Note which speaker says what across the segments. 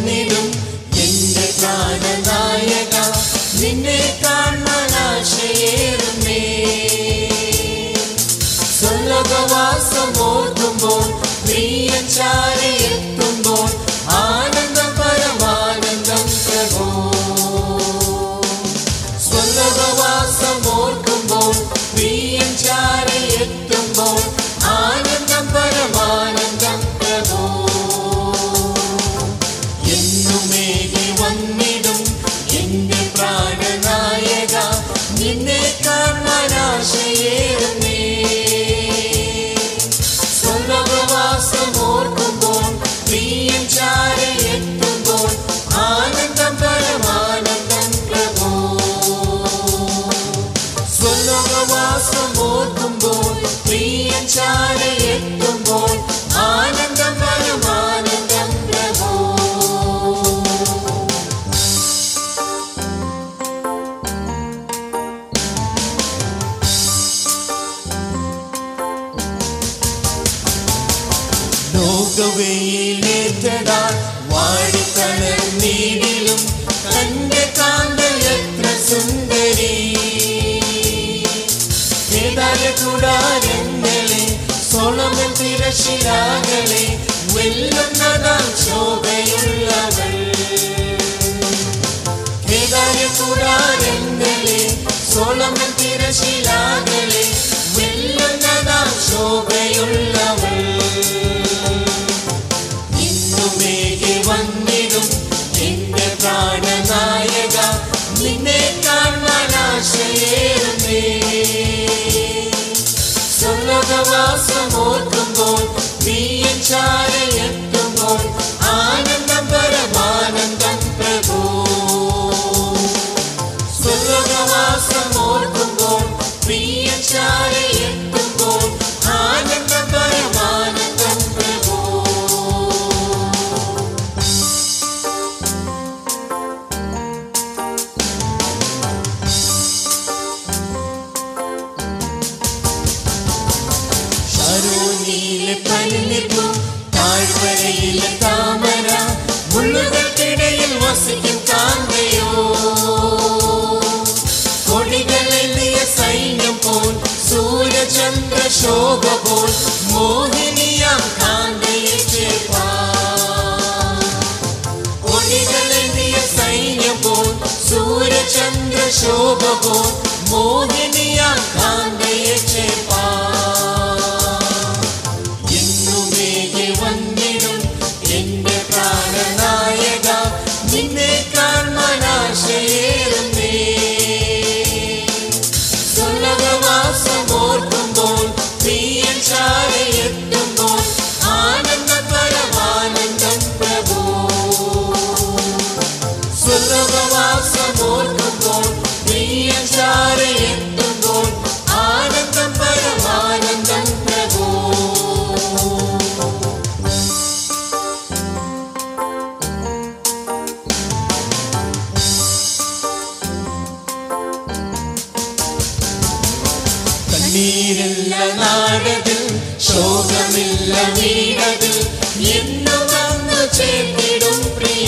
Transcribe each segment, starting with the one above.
Speaker 1: വന്നിടും എന്റെ പ്രാണനായക നിന്നെ കാണാൻ ആശയേറുന്നേ സ്വർലോകവാസം ഓർക്കുമ്പോൾ പ്രിയചാരി എത്തുമ്പോൾ ആനന്ദം പരമാനന്ദം പ്രഭോ സ്വർലോകവാസം ഓർക്കുമ്പോൾ പ്രിയചാരി എത്തുമ്പോൾ ആനന്ദം പരമാനന്ദം പ്രഭോ എന്നുമേകി വന്നിടും എന്റെ പ്രാണനായക നിന്നെ കാണാൻ ആശയേറുന്നേ സ്വർഗവാസം ഓർക്കുമ്പോൾ പ്രിയം ചാരി എത്തുമ്പോൾ ആനന്ദം പരമാനന്ദം പ്രഭോ സ്വർഗവാസം ഓർക്കുമ്പോൾ പ്രിയം ചാരി എത്തുമ്പോൾ ആനന്ദം പരമാനന്ദം പ്രഭോ ലോകവെയിലേറ്റതാൽ വാടിത്തണൽ നീടിലും തന്റെ കാന്ത എത്ര സുന്ദരി കൂടാരങ്ങളെ സോളമൻ തിരശിലാകളെ വെല്ലുന്നതാം ശോഭയുള്ളവൾ കൂടാരങ്ങളെ സോളമൻ തിരശിലാകളെ വെല്ലുന്നതാം ശോഭയുള്ളവൾ ഇന്നുമേകി വന്നിടും എന്റെ പ്രാണനായക നിന്നെ കാണാൻ ആശയേറുന്നേ സ്വർലോകവാസം ഓർക്കുമ്പോൾ പ്രിയൻ ചാര എത്തുമ്പോൾ ആനന്ദം പരമാനന്ദം പ്രഭോ സ്വർലോകവാസം ഓർക്കുമ്പോൾ പ്രിയൻ ചാര എത്തുമ്പോൾ ആനന്ദം പരമാനന്ദം പ്രഭോ ശരോനിയിലെ പനിനിപ്പു താഴ്വരയിലെ താമര മുള്ളുകൾക്കിടയിൽ വസിക്കും കാന്തയോ കൊടികളെല്ലിയ സൈന്യം പോൽ സൂര്യചന്ദ്ര ശോഭ പോൽ മോഹിനിയാം കാന്തയെ ചേർപ്പാൻ കൊടികളെല്ലിയ സൈന്യം പോൽ സൂര്യചന്ദ്ര ശോഭ പോൽ മോഹിനിയാം കാന്തയെ ചേർപ്പാൻ എന്നുമേകി വന്നിടും എന്റെ പ്രാണനായക നിന്നെ കാണാൻ ആശയേറുന്നേ സ്വർഗവാസം ഓർക്കുമ്പോൾ പ്രിയൻ ചാരി എത്തുമ്പോൾ ആനന്ദം പരമാനന്ദം പ്രഭോ സ്വർഗവാസം ഓർക്കുമ്പോൾ പ്രിയൻ ചാരി എത്തുമ്പോൾ ആനന്ദം പരമാനന്ദം പ്രഭോ കണ്ണീരില്ല നാടതിൽ ശോകമില്ല വീടതിൽ എന്നു വന്നു ചേർത്തിടും പ്രിയ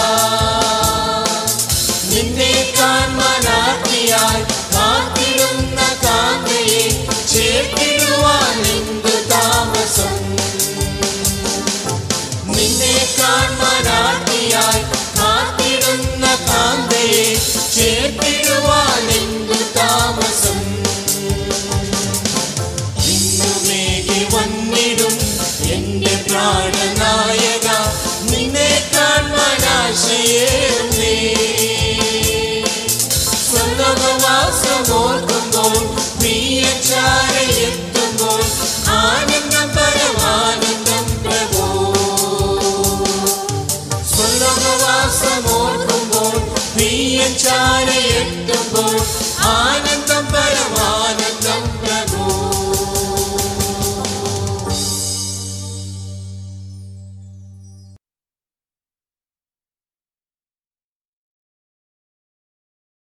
Speaker 1: നിന്നെ കാണാനാക്കിയാൽ കാത്തിടുന്ന കാന്തയെ ചേർത്തിടുവാൻ എന്തു താമസം നിന്നെ കാണാനാക്കിയാൽ കാത്തിടുന്ന കാന്തയെ ചേർത്തിടുവാൻ എന്തു താമസം ഇന്നുമേകി വന്നിടും എന്റെ പ്രാണനായക നിന്നെ കാണാൻ ആശയേറുന്നേ സ്വർഗവാസം ഓർക്കുമ്പോൾ പ്രിയചാര എത്തുമ്പോൾ ആനന്ദം പരമാനന്ദം പ്രഭോ സ്വർഗവാസം ഓർക്കുമ്പോൾ പ്രിയചാര എത്തുമ്പോൾ ആ